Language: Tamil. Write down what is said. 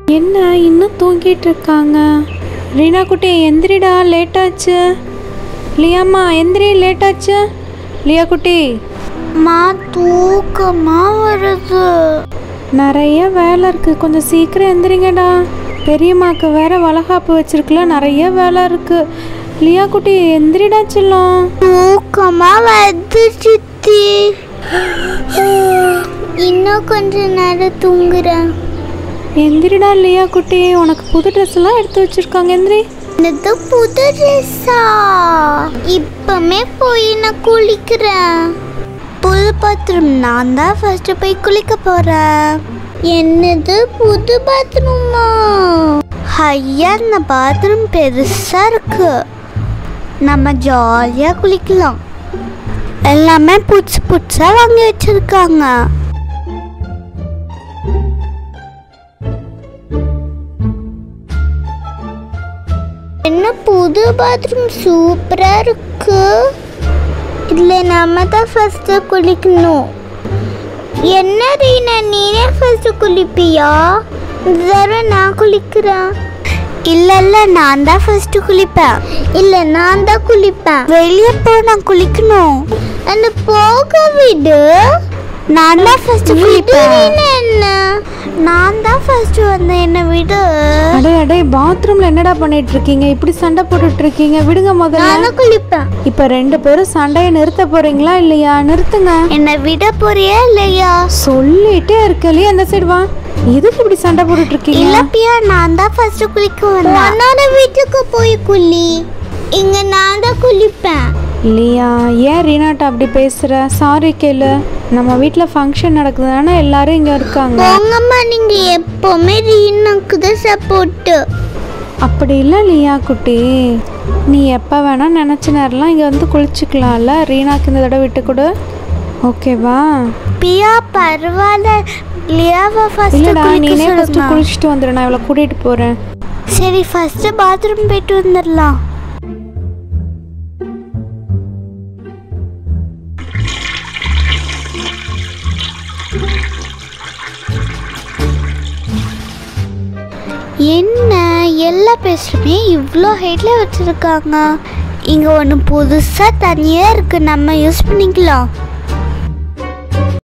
என்ன இன்னும் தூங்கிட்டு இருக்காங்க ரீனா குட்டி எந்திரிடா லேட் ஆச்சு லியாம்மா எந்திரி லேட் ஆச்சு லியா குட்டி மா தூக்கமா வருது நிறைய வேலை இருக்கு கொஞ்சம் சீக்கிரம் எந்திரிங்கடா பெரியம்மாக்கு வேற வளகாப்பு வச்சிருக்குல நிறைய வேலை இருக்கு லியா குட்டி எந்திரிடா செல்லம் தூக்கமா வருது சித்தி இன்னும் கொஞ்ச நேரம் தூங்குறேன் எந்திரிடா லியா குட்டி உனக்கு புது ட்ரெஸ் எல்லாம் எடுத்து வச்சிருக்காங்க எந்திரி இது புது ட்ரெஸ்ஸா இப்பமே போய் நான் குளிக்கிறேன் புது பாத்ரூம் நான் தான் ஃபர்ஸ்ட் போய் குளிக்க போறேன் என்னது புது பாத்ரூமா ஐயா இந்த பாத்ரூம் பெருசா இருக்கு நம்ம ஜாலியா குளிக்கலாம் எல்லாமே புதுசு புதுசா வாங்கி வச்சிருக்காங்க என்ன புது பாத்ரூம் சூப்பரா இருக்கு இதுல நம்ம தான் ஃபர்ஸ்ட் குளிக்கணும் என்ன ரீனா நீனே ஃபர்ஸ்ட் குளிப்பியா இந்த தடவை நான் குளிக்கிறேன் இல்ல இல்ல நான் தான் ஃபர்ஸ்ட் குளிப்பேன் இல்ல நான் தான் குளிப்பேன் வெளியே போ நான் குளிக்கணும் அந்த போக விடு நான் தான் ஃபர்ஸ்ட் குளிப்பேன் என்ன நான் தான் ஃபர்ஸ்ட் வந்தேன் என்ன விடு அடே அடே பாத்ரூம்ல என்னடா பண்ணிட்டு இருக்கீங்க இப்படி சண்டை போட்டுட்டு இருக்கீங்க விடுங்க முதல்ல நான் குளிப்பேன் இப்ப ரெண்டு பேரும் சண்டையை நிறுத்த போறீங்களா இல்லையா நிறுத்துங்க என்ன விட போறியா இல்லையா சொல்லிட்டே இருக்கலையே அந்த சைடு வா எதுக்கு இப்படி சண்டை போட்டுட்டு இருக்கீங்க இல்ல பியா நான் தான் ஃபர்ஸ்ட் குளிக்க வந்தேன் உன்னோட வீட்டுக்கு போய் குளி இங்க நான் தான் குளிப்பேன் இல்லையா ஏன் ரீனாட்ட அப்படி பேசுற சாரி கேளு நம்ம வீட்ல ஃபங்க்ஷன் நடக்குதுன்னா எல்லாரும் இங்க இருக்காங்க போங்கம்மா நீங்க எப்பவுமே ரீனாக்கு தான் சப்போர்ட் அப்படி இல்லை லியா குட்டி நீ எப்போ வேணா நினச்ச நேரம்லாம் இங்கே வந்து குளிச்சுக்கலாம்ல ரீனாக்கு இந்த தடவை விட்டு கொடு ஓகேவா பியா பரவாயில்ல லியாவை ஃபர்ஸ்ட் இல்லைடா குளிக்க நீனே ஃபஸ்ட்டு சொல்லுங்க குளிச்சுட்டு வந்துடு நான் இவளை கூட்டிகிட்டு போகிறேன் சரி ஃபர்ஸ்ட் பாத்ரூம் போயிட்டு வந்துடலாம் என்ன எல்லா பேஸ்ட்ருமே இவ்வளோ ஹைட்டில் வச்சுருக்காங்க இங்கே ஒன்று புதுசாக தனியாக இருக்குது நம்ம யூஸ் பண்ணிக்கலாம்